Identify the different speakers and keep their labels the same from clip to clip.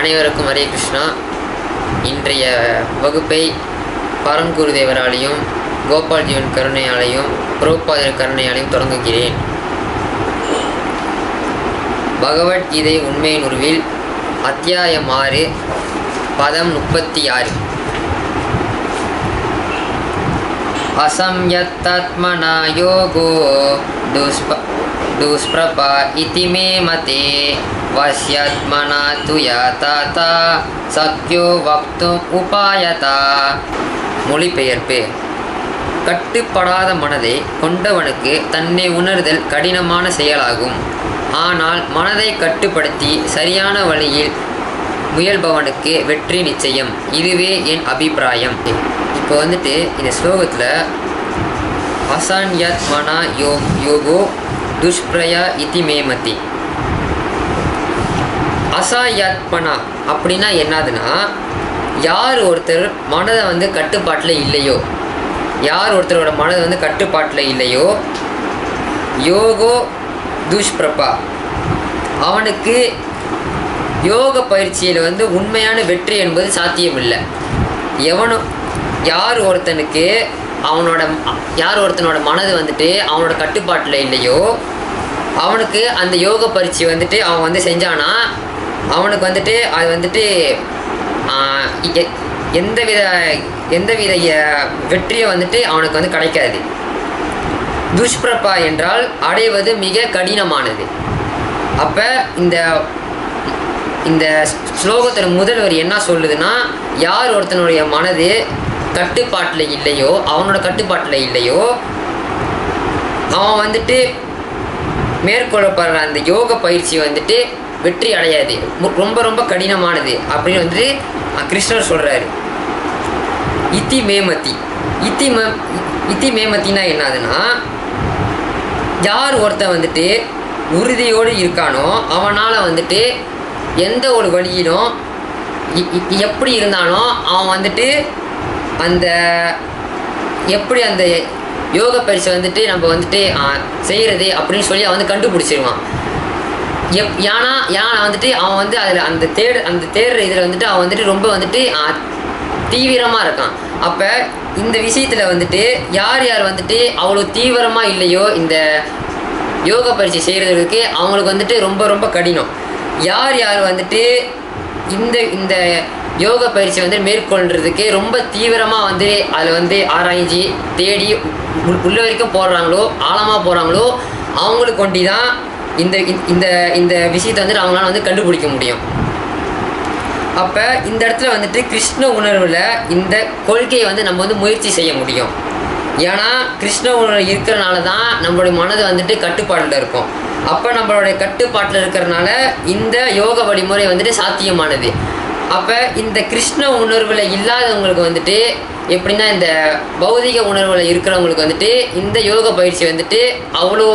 Speaker 1: அனைவருக்கும் ஹரே கிருஷ்ணா இன்றைய வகுப்பை பரம்குருதேவராலையும் கோபால் ஜீவன் கருணையாலையும் புரோபாதர் கருணையாலையும் தொடங்குகிறேன் பகவத்கீதை உண்மை நுருவில் அத்தியாயம் ஆறு பதம் முப்பத்தி ஆறு असंयत्तात्मना योगो दुष्प दुष्प्रप इति मे मते वश्यात्मना तु याताता சக்யோ வக்தும் உபாயதா மொழிபெயர்ப்பு கட்டுப்படாத மனதை கொண்டவனுக்கு தன்னை உணர்தல் கடினமான செயலாகும் ஆனால் மனதை கட்டுப்படுத்தி சரியான வழியில் முயல்பவனுக்கு வெற்றி நிச்சயம் இதுவே என் அபிப்பிராயம் இப்போ வந்துட்டு இந்த ஸ்லோகத்தில் அசான்யத் மனா யோ யோகோ துஷ்பிரயா இதி மேமதி அசாயத்மனா அப்படின்னா என்னதுன்னா யார் ஒருத்தர் மனதை வந்து கட்டுப்பாட்டில் இல்லையோ யார் ஒருத்தரோட மனது வந்து கட்டுப்பாட்டில் இல்லையோ யோகோ துஷ்பிரபா அவனுக்கு யோக பயிற்சியில் வந்து உண்மையான வெற்றி என்பது சாத்தியமில்லை எவனும் யார் ஒருத்தனுக்கு அவனோட யார் ஒருத்தனோட மனது வந்துட்டு அவனோட கட்டுப்பாட்டில் இல்லையோ அவனுக்கு அந்த யோக பயிற்சி வந்துட்டு அவன் வந்து செஞ்சானா அவனுக்கு வந்துட்டு அது வந்துட்டு ஆஹ், எ- எந்தவித எந்தவித எ- வெற்றியும் வந்துட்டு அவனுக்கு வந்து கிடைக்காது துஷ்பிரபா என்றால் அடைவது மிக கடினமானது அப்போ இந்த இந்த ஸ்லோகத்தில் முதல்வர் என்ன சொல்லுதுன்னா யார் ஒருத்தனுடைய மனது கட்டுப்பாட்டில் இல்லையோ அவனோட கட்டுப்பாட்டில் இல்லையோ அவன் வந்துட்டு மேற்கொள்ளப்படுற அந்த யோக பயிற்சி வந்துட்டு வெற்றி அடையாது மு- ரொம்ப ரொம்ப கடினமானது அப்படின்னு வந்துட்டு அஹ், கிருஷ்ணர் சொல்கிறாரு இத்தி மேமதி இத்தி மே இத்தி மேமத்தினா என்னதுன்னா யார் ஒருத்தன் வந்துட்டு உறுதியோடு இருக்கானோ அவனால் வந்துட்டு எந்த ஒரு வழியிலும் இ- இ- எப்படி இருந்தானோ அவன் வந்துட்டு அந்த எப்படி அந்த யோக பயிற்சி வந்துட்டு நம்ம வந்துட்டு செய்கிறது அப்படின்னு சொல்லி அவன் வந்து கண்டுபிடிச்சிருவான் எப் ஏன்னா ஏன்னா வந்துட்டு அவன் வந்து அதில் அந்த தேடு அந்த தேடுற இதில் வந்துட்டு அவன் வந்துட்டு ரொம்ப வந்துட்டு தீவிரமாக இருக்கான் அப்போ இந்த விஷயத்தில் வந்துட்டு யார் யார் வந்துட்டு அவ்வளோ தீவிரமாக இல்லையோ இந்த யோக பயிற்சி செய்கிறதுக்கு அவங்களுக்கு வந்துட்டு ரொம்ப ரொம்ப கடினம் யார் யார் வந்துட்டு இந்த இந்த யோக பயிற்சி வந்து மேற்கொள்றதுக்கு ரொம்ப தீவிரமாக வந்து அதில் வந்து ஆராய்ச்சி தேடி உள்- உள்ள வரைக்கும் போடுறாங்களோ ஆழமாக போகிறாங்களோ அவங்களுக்கு கொண்டு தான் இந்த இந்த இந்த விஷயத்தை வந்துட்டு அவங்களால வந்து கண்டுபிடிக்க முடியும் அப்போ இந்த இடத்துல வந்துட்டு கிருஷ்ண உணர்வில் இந்த கொள்கையை வந்து நம்ம வந்து முயற்சி செய்ய முடியும் ஏன்னா கிருஷ்ண உணர்வு இருக்கிறனால தான் நம்மளுடைய மனது வந்துட்டு கட்டுப்பாட்டில் இருக்கும் அப்போ நம்மளுடைய கட்டுப்பாட்டில் இருக்கிறனால இந்த யோக வழிமுறை வந்துட்டு சாத்தியமானது அப்போ இந்த கிருஷ்ண உணர்வில் இல்லாதவங்களுக்கு வந்துட்டு எப்படின்னா இந்த பௌதிக உணர்வில் இருக்கிறவங்களுக்கு வந்துட்டு இந்த யோக பயிற்சி வந்துட்டு அவ்வளோ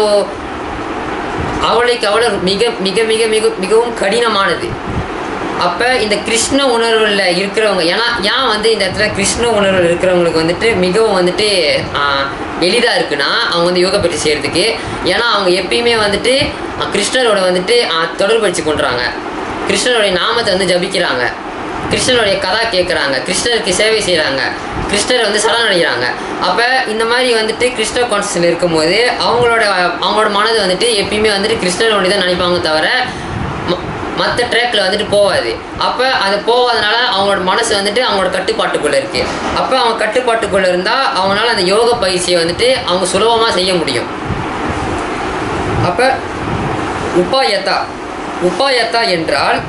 Speaker 1: அவளுக்கு அவளை மிக மிக மிக மிக மிகவும் கடினமானது அப்போ இந்த கிருஷ்ண உணர்வில் இருக்கிறவங்க ஏன்னா ஏன் வந்து இந்த இடத்துல கிருஷ்ண உணர்வில் இருக்கிறவங்களுக்கு வந்துட்டு மிகவும் வந்துட்டு எளிதாக இருக்குன்னா அவங்க வந்து யோகா பயிற்சி செய்கிறதுக்கு ஏன்னா அவங்க எப்பயுமே வந்துட்டு ஆஹ், கிருஷ்ணரோட வந்துட்டு ஆஹ், தொடர்பு வச்சு கொண்டுறாங்க கிருஷ்ணருடைய நாமத்தை வந்து ஜபிக்கிறாங்க கிருஷ்ணருடைய கதா கேட்குறாங்க கிருஷ்ணருக்கு சேவை செய்கிறாங்க கிருஷ்ணரை வந்து சரணடைகிறாங்க அப்போ இந்த மாதிரி வந்துட்டு கிருஷ்ண கான்சியஸில் இருக்கும்போது அவங்களோட அவங்களோட மனது வந்துட்டு எப்பயுமே வந்துட்டு கிருஷ்ணரோட தான் நினைப்பாங்க தவிர மற்ற ட்ராக்ல வந்துட்டு போகாது அப்போ அது போகாதனால அவங்களோட மனசு வந்துட்டு அவங்களோட கட்டுப்பாட்டுக்குள்ளே இருக்குது அப்போ அவங்க கட்டுப்பாட்டுக்குள்ளே இருந்தால் அவங்களால அந்த யோக பயிற்சியை வந்துட்டு அவங்க சுலபமாக செய்ய முடியும் அப்போ உபாயத்தா உபாயத்தா என்றால்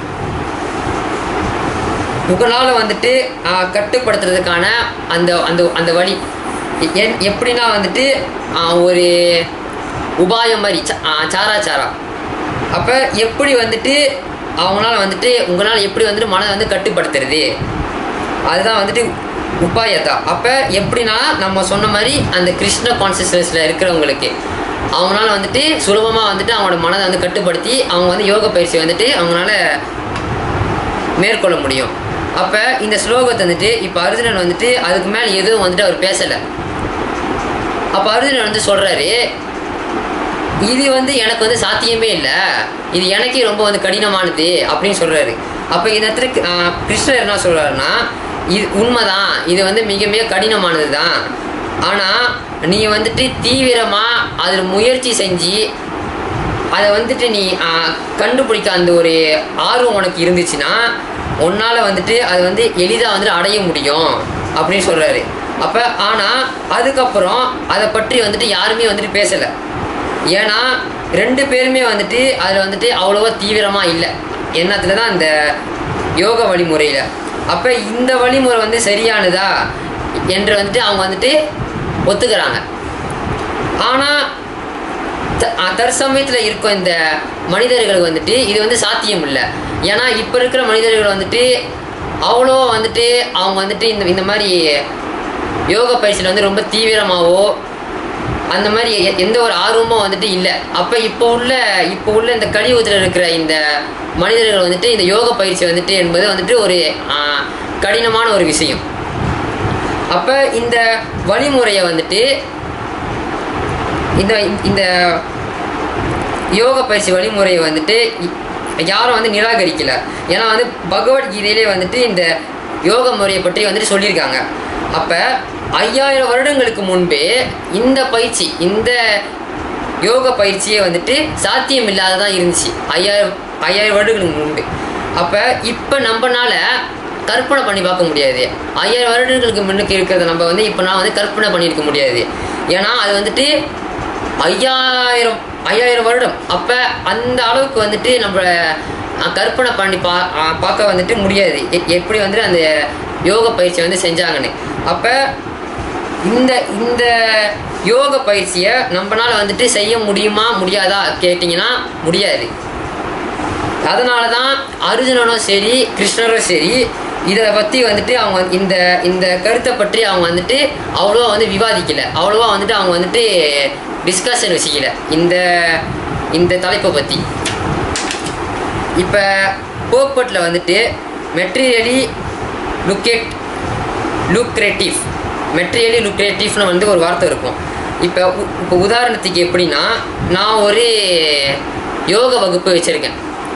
Speaker 1: உங்களால் வந்துட்டு ஆஹ், கட்டுப்படுத்துறதுக்கான அந்த அந்த அந்த வழி எ- என் எப்படின்னா வந்துட்டு ஆஹ், ஒரு உபாயம் மாதிரி ச- ஆஹ், சாரா சாரா அப்போ எப்படி வந்துட்டு அவங்களால வந்துட்டு உங்களால் எப்படி வந்துட்டு மனதை வந்து கட்டுப்படுத்துறது அதுதான் வந்துட்டு உபாயத்தா அப்போ எப்படின்னா நம்ம சொன்ன மாதிரி அந்த கிருஷ்ண கான்சியஸ்னஸில் இருக்கிறவங்களுக்கு அவங்களால வந்துட்டு சுலபமாக வந்துட்டு அவங்களோட மனதை வந்து கட்டுப்படுத்தி அவங்க வந்து யோக பயிற்சி வந்துட்டு அவங்களால மேற்கொள்ள முடியும் அப்போ இந்த ஸ்லோகத்தை வந்துட்டு இப்போ அர்ஜுனன் வந்துட்டு அதுக்கு மேலே எதுவும் வந்துட்டு அவர் பேசலை அப்போ அர்ஜுனன் வந்து சொல்கிறாரு இது வந்து எனக்கு வந்து சாத்தியமே இல்லை இது எனக்கே ரொம்ப வந்து கடினமானது அப்படின்னு சொல்கிறாரு அப்போ இந்த இடத்துல ஆஹ், கிருஷ்ணர் என்ன சொல்கிறாருன்னா இது உண்மைதான் இது வந்து மிக மிக கடினமானது தான் ஆனால் நீ வந்துட்டு தீவிரமாக அதில் முயற்சி செஞ்சு அதை வந்துட்டு நீ ஆஹ், கண்டுபிடிக்க அந்த ஒரு ஆர்வம் உனக்கு இருந்துச்சுன்னா உன்னால் வந்துட்டு அது வந்து எளிதாக வந்துட்டு அடைய முடியும் அப்படின்னு சொல்கிறாரு அப்போ ஆனால் அதுக்கப்புறம் அதை பற்றி வந்துட்டு யாருமே வந்துட்டு பேசலை ஏன்னா ரெண்டு பேருமே வந்துட்டு அதில் வந்துட்டு அவ்வளோவா தீவிரமாக இல்லை எண்ணத்தில் தான் இந்த யோக வழிமுறையில் அப்போ இந்த வழிமுறை வந்து சரியானதா என்று வந்துட்டு அவங்க வந்துட்டு ஒத்துக்கிறாங்க ஆனால் த- அஹ் தற்சமயத்தில் இருக்கும் இந்த மனிதர்களுக்கு வந்துட்டு இது வந்து சாத்தியம் இல்லை ஏன்னா இப்போ இருக்கிற மனிதர்கள் வந்துட்டு அவ்வளோ வந்துட்டு அவங்க வந்துட்டு இந்த இந்த மாதிரி யோக பயிற்சியில் வந்து ரொம்ப தீவிரமாகவோ அந்த மாதிரி எ- எந்த ஒரு ஆர்வமும் வந்துட்டு இல்லை அப்போ இப்போ உள்ள இப்போ உள்ள இந்த கலியுகத்தில் இருக்கிற இந்த மனிதர்கள் வந்துட்டு இந்த யோக பயிற்சி வந்துட்டு என்பது வந்துட்டு ஒரு ஆஹ், கடினமான ஒரு விஷயம் அப்போ இந்த வழிமுறையை வந்துட்டு இந்த இந்த யோக பயிற்சி வழிமுறையை வந்துட்டு இ- யாரும் வந்து நிராகரிக்கல ஏன்னா வந்து பகவத்கீதையிலே வந்துட்டு இந்த யோக முறையை பற்றி வந்துட்டு சொல்லியிருக்காங்க அப்போ ஐயாயிரம் வருடங்களுக்கு முன்பே இந்த பயிற்சி இந்த யோக பயிற்சியே வந்துட்டு சாத்தியம் இல்லாததான் இருந்துச்சு ஐயாயிரம் ஐயாயிரம் வருடங்களுக்கு முன்பு அப்போ இப்போ நம்மனால கற்பனை பண்ணி பார்க்க முடியாது ஐயாயிரம் வருடங்களுக்கு முன்னுக்கு இருக்கிறத நம்ம வந்து இப்போ நான் வந்து கற்பனை பண்ணியிருக்க முடியாது ஏன்னா அது வந்துட்டு ஐயாயிரம் ஐயாயிரம் வருடம் அப்போ அந்த அளவுக்கு வந்துட்டு நம்ம அஹ், கற்பனை பண்ணி பா அஹ், பார்க்க வந்துட்டு முடியாது எ- எப்படி வந்துட்டு அந்த யோக பயிற்சி வந்து செஞ்சாங்கன்னு அப்போ இந்த இந்த யோக பயிற்சியை நம்மனால வந்துட்டு செய்ய முடியுமா முடியாதா கேட்டிங்கன்னா முடியாது அதனால தான் அர்ஜுனனும் சரி கிருஷ்ணரும் சரி இதை பற்றி வந்துட்டு அவங்க இந்த இந்த கருத்தை பற்றி அவங்க வந்துட்டு அவ்வளோவா வந்து விவாதிக்கல அவ்வளோவா வந்துட்டு அவங்க வந்துட்டு டிஸ்கஷன் வச்சுக்கல இந்த இந்த தலைப்பை பற்றி இப்போ போக்பட்டில் வந்துட்டு மெட்டீரியலி லுக்கேட் லுக்ரேட்டிவ் மெட்டீரியலி லுக்ரேட்டிவ்னு வந்து ஒரு வார்த்தை இருக்கும் இப்போ உ- இப்போ உதாரணத்துக்கு எப்படின்னா நான் ஒரு யோக வகுப்பு வச்சுருக்கேன்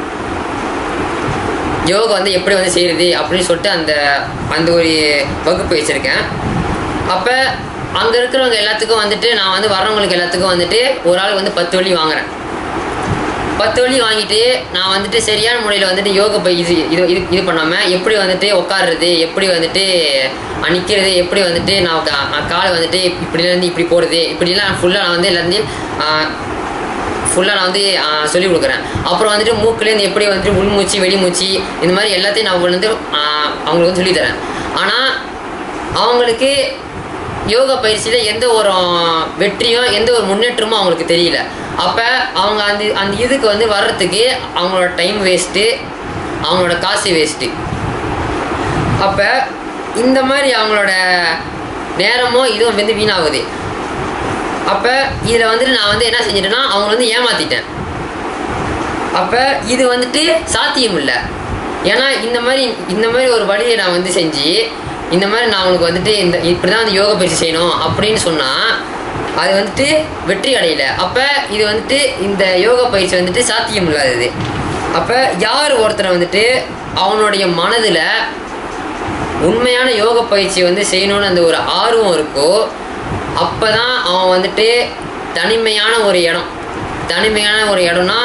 Speaker 1: யோகா வந்து எப்படி வந்து செய்கிறது அப்படின்னு சொல்லிட்டு அந்த அந்த ஒரு வகுப்பு வச்சுருக்கேன் அப்போ அங்கே இருக்கிறவங்க எல்லாத்துக்கும் வந்துட்டு நான் வந்து வர்றவங்களுக்கு எல்லாத்துக்கும் வந்துட்டு ஒரு ஆள் வந்து பத்து வழி வாங்குறேன் பத்து வழி வாங்கிட்டு நான் வந்துட்டு சரியான முறையில் வந்துட்டு யோகா பை இது இது இது இது பண்ணாமல் எப்படி வந்துட்டு உட்காடுறது எப்படி வந்துட்டு நிற்கிறது எப்படி வந்துட்டு நான் கா- நான் காலை வந்துட்டு இப்படிலேருந்து இப்படி போடுறது இப்படிலாம் ஃபுல்லாக நான் வந்து எல்லாத்தையும் ஃபுல்லாக நான் வந்து ஆஹ், சொல்லிக் கொடுக்குறேன் அப்புறம் வந்துட்டு மூக்குலேருந்து எப்படி வந்துட்டு உள்மூச்சு வெளிமூச்சு இந்த மாதிரி எல்லாத்தையும் நான் வந்து ஆஹ், அவங்களுக்கு வந்து சொல்லித்தரேன் ஆனால் அவங்களுக்கு யோகா பயிற்சியில் எந்த ஒரு வெற்றியும் எந்த ஒரு முன்னேற்றமும் அவங்களுக்கு தெரியல அப்போ அவங்க அந்த அந்த இதுக்கு வந்து வர்றதுக்கு அவங்களோட டைம் வேஸ்ட்டு அவங்களோட காசு வேஸ்ட்டு அப்போ இந்த மாதிரி அவங்களோட நேரமோ இதுவும் வந்து வீணாகுது அப்போ இதில் வந்துட்டு நான் வந்து என்ன செஞ்சிட்டேன்னா அவங்கள வந்து ஏமாற்றிட்டேன் அப்போ இது வந்துட்டு சாத்தியம் இல்லை ஏன்னா இந்த மாதிரி இந்த மாதிரி ஒரு வழியை நான் வந்து செஞ்சு இந்த மாதிரி நான் அவங்களுக்கு வந்துட்டு இந்த இப்படி தான் வந்து யோகா பயிற்சி செய்யணும் அப்படின்னு சொன்னால் அது வந்துட்டு வெற்றி அடையல அப்போ இது வந்துட்டு இந்த யோகா பயிற்சி வந்துட்டு சாத்தியம் இல்லாதது அப்போ யார் ஒருத்தரை வந்துட்டு அவனுடைய மனதில் உண்மையான யோக பயிற்சி வந்து செய்யணும்னு அந்த ஒரு ஆர்வம் இருக்கோ அப்போ தான் அவன் வந்துட்டு தனிமையான ஒரு இடம் தனிமையான ஒரு இடம்னா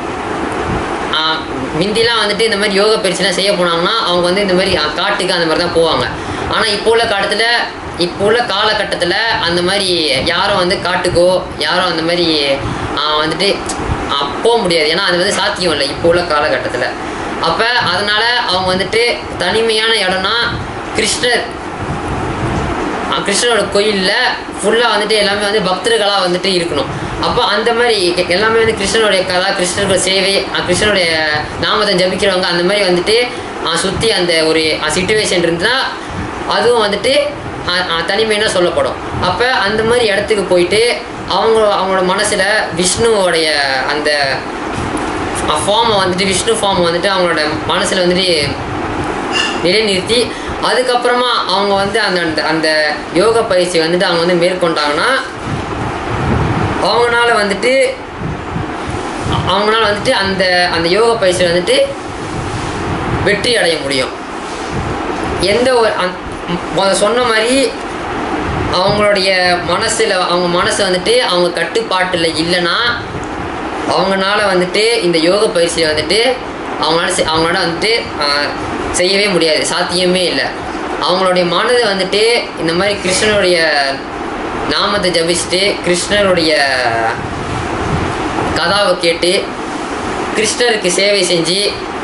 Speaker 1: ஆஹ், முந்திலாம் வந்துட்டு இந்த மாதிரி யோகா பயிற்சிலாம் செய்ய போனாங்கன்னா அவங்க வந்து இந்த மாதிரி ஆஹ், காட்டுக்கு அந்த மாதிரி தான் போவாங்க ஆனால் இப்போ உள்ள காலத்தில் இப்போ உள்ள காலகட்டத்தில் அந்த மாதிரி யாரும் வந்து காட்டுக்கோ யாரும் அந்த மாதிரி ஆஹ், வந்துட்டு ஆஹ், போக முடியாது ஏன்னா அது வந்து சாத்தியம் இல்லை இப்போ உள்ள காலகட்டத்தில் அப்போ அதனால் அவங்க வந்துட்டு தனிமையான இடம்னா கிருஷ்ணர் அஹ் கிருஷ்ணரோட கோயிலில் ஃபுல்லாக வந்துட்டு எல்லாமே வந்து பக்தர்களாக வந்துட்டு இருக்கணும் அப்போ அந்த மாதிரி எ- எல்லாமே வந்து கிருஷ்ணனுடைய கதா கிருஷ்ணரோட சேவை அஹ் கிருஷ்ணனுடைய நாமத்தை ஜபிக்கிறவங்க அந்த மாதிரி வந்துட்டு சுற்றி அந்த ஒரு சுச்சுவேஷன் இருந்தால் அதுவும் வந்துட்டு அஹ், அஹ், தனிமைன்னு சொல்லப்படும் அப்போ அந்த மாதிரி இடத்துக்கு போயிட்டு அவங்க அவங்களோட மனசில் விஷ்ணுவோடைய அந்த ஃபார்மை வந்துட்டு விஷ்ணு ஃபார்மை வந்துட்டு அவங்களோட மனசில் வந்துட்டு நிலைநிறுத்தி அதுக்கப்புறமா அவங்க வந்து அந்த அந்த அந்த யோகா பயிற்சி வந்துட்டு அவங்க வந்து மேற்கொண்டாங்கன்னா அவங்களால வந்துட்டு அவங்களால வந்துட்டு அந்த அந்த யோக பயிற்சியில் வந்துட்டு வெற்றி அடைய முடியும் எந்த ஒரு அந் முத சொன்ன மாதிரி அவங்களுடைய மனசில் அவங்க மனசு வந்துட்டு அவங்க கட்டுப்பாட்டில் இல்லைன்னா அவங்கனால வந்துட்டு இந்த யோக பயிற்சியை வந்துட்டு அவங்களால செ- அவங்களால வந்துட்டு ஆஹ், செய்யவே முடியாது சாத்தியமே இல்லை அவங்களுடைய மனதை வந்துட்டு இந்த மாதிரி கிருஷ்ணனுடைய நாமத்தை ஜபிச்சுட்டு கிருஷ்ணருடைய கதாவை கேட்டு கிருஷ்ணருக்கு சேவை செஞ்சு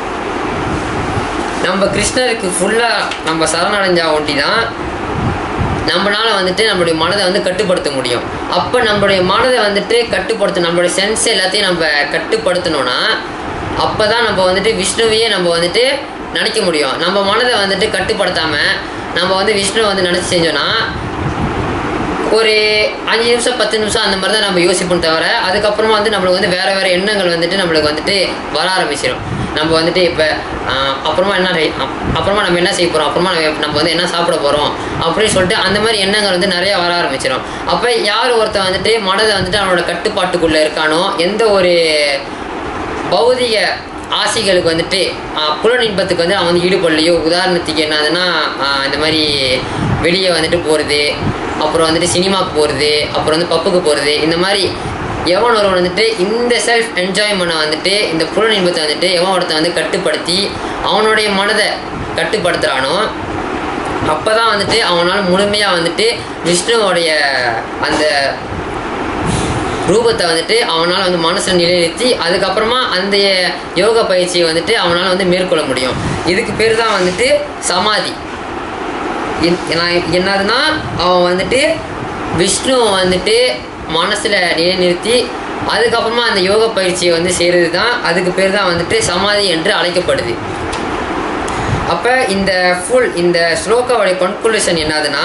Speaker 1: நம்ம கிருஷ்ணருக்கு ஃபுல்லாக நம்ம சரணடைஞ்சா ஒண்டி தான் நம்மளால வந்துட்டு நம்மளுடைய மனதை வந்து கட்டுப்படுத்த முடியும் அப்போ நம்மளுடைய மனதை வந்துட்டு கட்டுப்படுத்த நம்மளுடைய சென்ஸ் எல்லாத்தையும் நம்ம கட்டுப்படுத்தணும்னா அப்போ தான் நம்ம வந்துட்டு விஷ்ணுவையே நம்ம வந்துட்டு நினைக்க முடியும் நம்ம மனதை வந்துட்டு கட்டுப்படுத்தாமல் நம்ம வந்து விஷ்ணுவை வந்து நினச்சி செஞ்சோன்னா ஒரு அஞ்சு நிமிஷம் பத்து நிமிஷம் அந்த மாதிரி தான் நம்ம யோசிப்போம் தவிர அதுக்கப்புறமா வந்து நம்மளுக்கு வந்து வேறு வேறு எண்ணங்கள் வந்துட்டு நம்மளுக்கு வந்துட்டு வர ஆரம்பிச்சிடும் நம்ம வந்துட்டு இப்போ அப்புறமா என்ன செய்- அப்- அப்புறமா நம்ம என்ன செய்ய போகிறோம் அப்புறமா நம்ம நம்ம வந்து என்ன சாப்பிட போகிறோம் அப்படின்னு சொல்லிட்டு அந்த மாதிரி எண்ணங்கள் வந்து நிறைய வர ஆரம்பிச்சிடும் அப்போ யார் ஒருத்தன் வந்துட்டு மனதை வந்துட்டு அவனோட கட்டுப்பாட்டுக்குள்ளே இருக்கானோ எந்த ஒரு பௌதிக ஆசைகளுக்கு வந்துட்டு ஆஹ், புலன் இன்பத்துக்கு வந்து அவன் வந்து ஈடுபடலையோ உதாரணத்துக்கு என்னதுன்னா ஆஹ், இந்த மாதிரி வெளியே வந்துட்டு போகிறது அப்புறம் வந்துட்டு சினிமாவுக்கு போகிறது அப்புறம் வந்து பப்புக்கு போகிறது இந்த மாதிரி எவன் ஒருவன் வந்துட்டு இந்த செல்ஃப் என்ஜாய்மெண்ட்டை வந்துட்டு இந்த புலன் இன்பத்தை வந்துட்டு எவன் ஒருத்தன் வந்து கட்டுப்படுத்தி அவனுடைய மனதை கட்டுப்படுத்துகிறானோ அப்போ தான் வந்துட்டு அவனால் முழுமையாக வந்துட்டு விஷ்ணுவோடைய அந்த ரூபத்தை வந்துட்டு அவனால் வந்து மனசில் நிலைநிறுத்தி அதுக்கப்புறமா அந்த யோக பயிற்சியை வந்துட்டு அவனால் வந்து மேற்கொள்ள முடியும் இதுக்கு பேர் தான் வந்துட்டு சமாதி என்- நான் என்னதுன்னா அவன் வந்துட்டு விஷ்ணுவை வந்துட்டு மனசில் நிலைநிறுத்தி அதுக்கப்புறமா அந்த யோக பயிற்சியை வந்து செய்கிறது தான் அதுக்கு பேர் தான் வந்துட்டு சமாதி என்று அழைக்கப்படுது அப்போ இந்த ஃபுல் இந்த ஸ்லோகாவுடைய கன்க்ளூஷன் என்னதுன்னா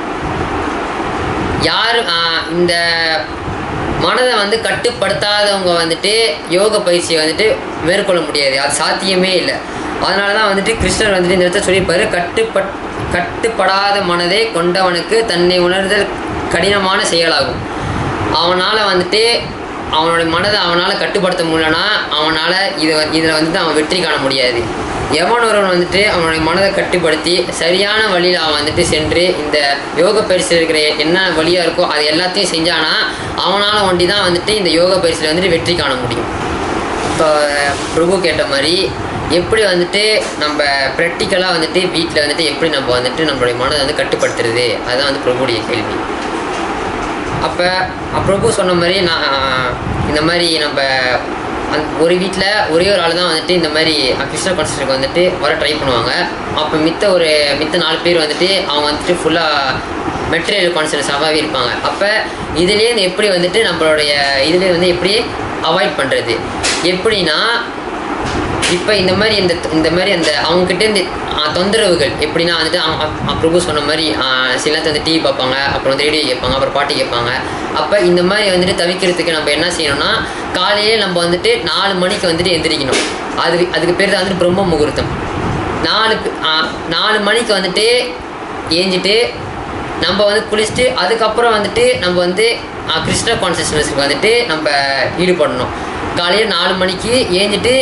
Speaker 1: யார் ஆஹ், இந்த மனதை வந்து கட்டுப்படுத்தாதவங்க வந்துட்டு யோக பயிற்சியை வந்துட்டு மேற்கொள்ள முடியாது அது சாத்தியமே இல்லை அதனால தான் வந்துட்டு கிருஷ்ணர் வந்துட்டு இந்த இடத்துல சொல்லியிருப்பாரு கட்டுப்பட் கட்டுப்படாத மனதை கொண்டவனுக்கு தன்னை உணர்தல் கடினமான செயலாகும் அவனால் வந்துட்டு அவனோட மனதை அவனால் கட்டுப்படுத்த முடியலனா அவனால் இது இதில் வந்துட்டு அவன் வெற்றி காண முடியாது எவன் ஒருவன் வந்துட்டு அவனுடைய மனதை கட்டுப்படுத்தி சரியான வழியில் அவன் வந்துட்டு சென்று இந்த யோக பயிற்சியில் இருக்கிற என்ன வழியாக இருக்கோ அது எல்லாத்தையும் செஞ்சானா அவனால் ஒண்டி தான் வந்துட்டு இந்த யோக பயிற்சியில் வந்துட்டு வெற்றி காண முடியும் இப்போ பிரபு கேட்ட மாதிரி எப்படி வந்துட்டு நம்ம ப்ராக்டிக்கலாக வந்துட்டு வீட்டில் வந்துட்டு எப்படி நம்ம வந்துட்டு நம்மளுடைய மனதை வந்து கட்டுப்படுத்துறது அதுதான் வந்து பிரபுடைய கேள்வி அப்போ பிரபு சொன்ன மாதிரி நான் இந்த மாதிரி நம்ம அந் ஒரு வீட்டில் ஒரே ஒரு ஆள் தான் வந்துட்டு இந்த மாதிரி கிருஷ்ண கான்சர்ட்டுக்கு வந்துட்டு வர ட்ரை பண்ணுவாங்க அப்போ மித்த ஒரு மித்த நாலு பேர் வந்துட்டு அவங்க வந்துட்டு ஃபுல்லாக மெட்டீரியல் கான்சன்ட்ரேஷனாகவே இருப்பாங்க அப்போ இதுலேருந்து எப்படி வந்துட்டு நம்மளுடைய இதுலேயே வந்து எப்படி அவாய்ட் பண்ணுறது எப்படின்னா இப்போ இந்த மாதிரி இந்த இந்த மாதிரி அந்த அவங்ககிட்டேருந்து தொந்தரவுகள் எப்படின்னா வந்துட்டு அவங்க அப்- அப் பிரபு சொன்ன மாதிரி ஆ, சில நேரத்தில் வந்து டிவி பார்ப்பாங்க அப்புறம் வந்து ரேடியோ கேட்பாங்க அப்புறம் பாட்டு கேட்பாங்க அப்போ இந்த மாதிரி வந்துட்டு தவிர்க்கிறதுக்கு நம்ம என்ன செய்யணும்னா காலையிலே நம்ம வந்துட்டு நாலு மணிக்கு வந்துட்டு எந்திரிக்கணும் அது அதுக்கு பேர் தான் வந்துட்டு பிரம்ம முகூர்த்தம் நாலு பே- ஆ, நாலு மணிக்கு வந்துட்டு ஏஞ்சிட்டு நம்ம வந்து குளிச்சுட்டு அதுக்கப்புறம் வந்துட்டு நம்ம வந்து ஆ, கிருஷ்ண கான்சியஸ்னஸ்க்கு வந்துட்டு நம்ம ஈடுபடணும் காலையில் நாலு மணிக்கு ஏஞ்சிட்டு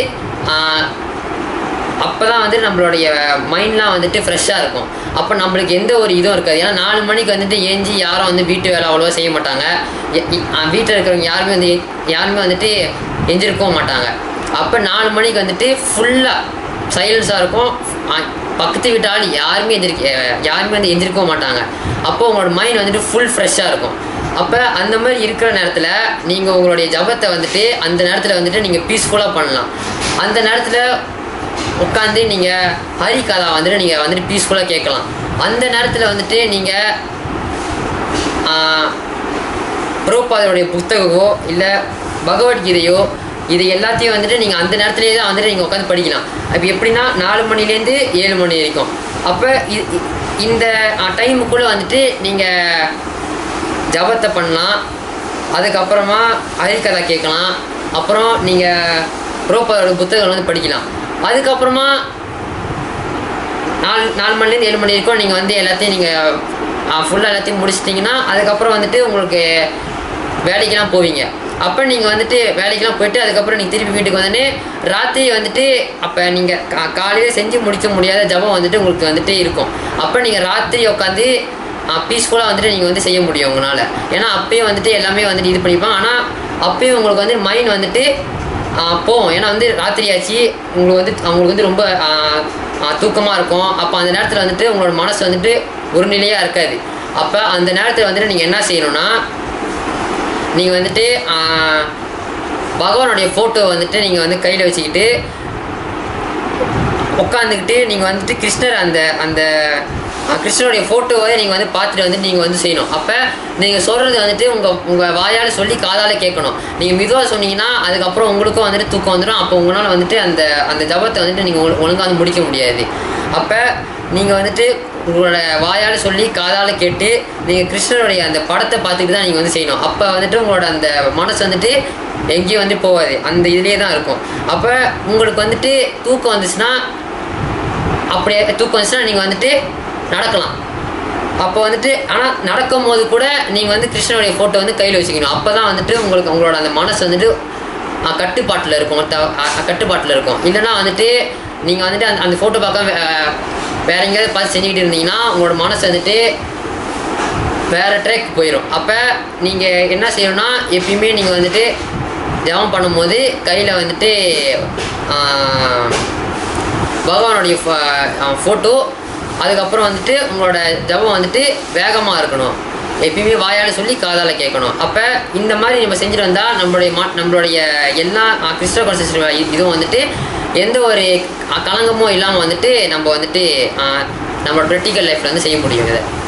Speaker 1: அப்போ தான் வந்து நம்மளுடைய மைண்ட்லாம் வந்துட்டு ஃப்ரெஷ்ஷாக இருக்கும் அப்போ நம்மளுக்கு எந்த ஒரு இதுவும் இருக்காது ஏன்னா நாலு மணிக்கு வந்துட்டு ஏஞ்சி யாரும் வந்து வீட்டு வேலை அவ்வளோவா செய்ய மாட்டாங்க வீட்டில் இருக்கிறவங்க யாருமே வந்து எ- யாருமே வந்துட்டு எஞ்சிருக்கவும் மாட்டாங்க அப்போ நாலு மணிக்கு வந்துட்டு ஃபுல்லாக சைலன்ஸாக இருக்கும் ஆ, பக்கத்து வீட்டு ஆள் யாருமே எந்திரிக்க யாருமே வந்து எந்திரிக்கவும் மாட்டாங்க அப்போ உங்களோட மைண்ட் வந்துட்டு ஃபுல் ஃப்ரெஷ்ஷாக இருக்கும் அப்போ அந்த மாதிரி இருக்கிற நேரத்தில் நீங்கள் உங்களுடைய ஜபத்தை வந்துட்டு அந்த நேரத்தில் வந்துட்டு நீங்கள் பீஸ்ஃபுல்லாக பண்ணலாம் அந்த நேரத்தில் உட்காந்து நீங்கள் ஹரி கதா வந்துட்டு நீங்கள் வந்துட்டு பீஸ்ஃபுல்லாக கேட்கலாம் அந்த நேரத்தில் வந்துட்டு நீங்கள் புரோபாதருடைய புத்தகமோ இல்லை பகவத்கீதையோ இது எல்லாத்தையும் வந்துட்டு நீங்கள் அந்த நேரத்துலேயே தான் வந்துட்டு நீங்கள் உட்காந்து படிக்கலாம் அப்போ எப்படின்னா நாலு மணிலேருந்து ஏழு மணி வரைக்கும் அப்போ இ- இ- இந்த டைமுக்குள்ளே வந்துட்டு நீங்கள் ஜபத்தை பண்ணலாம் அதுக்கப்புறமா ஹரிகதா கேட்கலாம் அப்புறம் நீங்கள் புரோபாதரோட புத்தகங்கள் வந்து படிக்கலாம் அதுக்கப்புறமா நாலு நாலு மணிலேருந்து ஏழு மணி வரைக்கும் நீங்கள் வந்து எல்லாத்தையும் நீங்கள் ஃபுல்லாக எல்லாத்தையும் முடிச்சிட்டிங்கன்னா அதுக்கப்புறம் வந்துட்டு உங்களுக்கு வேலைக்கெல்லாம் போவீங்க அப்போ நீங்கள் வந்துட்டு வேலைக்கெல்லாம் போயிட்டு அதுக்கப்புறம் நீங்கள் திருப்பி வீட்டுக்கு வந்தோடனே ராத்திரி வந்துட்டு அப்போ நீங்கள் கா காலையில் செஞ்சு முடிக்க முடியாத ஜபம் வந்துட்டு உங்களுக்கு வந்துட்டு இருக்கும் அப்போ நீங்கள் ராத்திரி உட்காந்து பீஸ்ஃபுல்லாக வந்துட்டு நீங்கள் வந்து செய்ய முடியும் உங்களால் ஏன்னா அப்பயும் வந்துட்டு எல்லாமே வந்துட்டு இது பண்ணிப்பாங்க ஆனால் அப்பயும் உங்களுக்கு வந்து மைண்ட் வந்துட்டு போகும் ஏன்னா வந்து ராத்திரி ஆச்சு உங்களுக்கு வந்து அவங்களுக்கு வந்து ரொம்ப தூக்கமாக இருக்கும் அப்போ அந்த நேரத்தில் வந்துட்டு உங்களோட மனசு வந்துட்டு ஒரு நிலையாக இருக்காது அப்போ அந்த நேரத்தில் வந்துட்டு நீங்கள் என்ன செய்யணும்னா நீங்கள் வந்துட்டு ஆஹ், பகவானுடைய ஃபோட்டோ வந்துட்டு நீங்கள் வந்து கையில் வச்சுக்கிட்டு உட்காந்துக்கிட்டு நீங்கள் வந்துட்டு கிருஷ்ணர் அந்த அந்த அஹ், கிருஷ்ணருடைய ஃபோட்டோவை நீங்கள் வந்து பார்த்துட்டு வந்து நீங்கள் வந்து செய்யணும் அப்போ நீங்கள் சொல்கிறது வந்துட்டு உங்கள் உங்கள் வாயால் சொல்லி காதால் கேட்கணும் நீங்கள் மெதுவாக சொன்னீங்கன்னா அதுக்கப்புறம் உங்களுக்கும் வந்துட்டு தூக்கம் வந்துடும் அப்போ உங்களால் வந்துட்டு அந்த அந்த ஜபத்தை வந்துட்டு நீங்கள் ஒழுங்காக வந்து முடிக்க முடியாது அப்போ நீங்கள் வந்துட்டு உங்களோட வாயால் சொல்லி காதால் கேட்டு நீங்கள் கிருஷ்ணருடைய அந்த படத்தை பார்த்துட்டு தான் நீங்கள் வந்து செய்யணும் அப்போ வந்துட்டு உங்களோட அந்த மனசு வந்துட்டு எங்கேயும் வந்து போகாது அந்த இதுலேயே தான் இருக்கும் அப்போ உங்களுக்கு வந்துட்டு தூக்கம் வந்துச்சுன்னா அப்படியே தூக்கம் வந்துச்சுன்னா நீங்கள் வந்துட்டு நடக்கலாம் அப்போ வந்துட்டு ஆனால் நடக்கும் போது கூட நீங்கள் வந்து கிருஷ்ணனுடைய ஃபோட்டோ வந்து கையில் வச்சுக்கணும் அப்போ தான் வந்துட்டு உங்களுக்கு உங்களோட அந்த மனசு வந்துட்டு அஹ், கட்டுப்பாட்டில் இருக்கும் த- அஹ், கட்டுப்பாட்டில் இருக்கும் இல்லைன்னா வந்துட்டு நீங்கள் வந்துட்டு அந்த அந்த ஃபோட்டோ பார்க்க வே- வேற எங்கேயாவது பார்த்து செஞ்சுக்கிட்டு இருந்தீங்கன்னா உங்களோட மனசு வந்துட்டு வேறு ட்ராக் போயிடும் அப்போ நீங்கள் என்ன செய்யணும்னா எப்பயுமே நீங்கள் வந்துட்டு ஜெபம் பண்ணும்போது கையில் வந்துட்டு ஆஹ், பகவானுடைய ஃபோட்டோ அதுக்கப்புறம் வந்துட்டு உங்களோட ஜெபம் வந்துட்டு வேகமாக இருக்கணும் எப்பயுமே வாயால் சொல்லி காதால் கேட்கணும் அப்போ இந்த மாதிரி நம்ம செஞ்சுட்டு வந்தால் நம்மளுடைய மா நம்மளுடைய எல்லா ஆஹ், கிறிஸ்தவ கான்செப்ட் இதுவும் வந்துட்டு எந்த ஒரு களங்கமும் இல்லாமல் வந்துட்டு நம்ம வந்துட்டு ஆஹ், நம்மளோட ப்ராக்டிக்கல் லைஃப்பில் வந்து செய்ய முடியும் இதை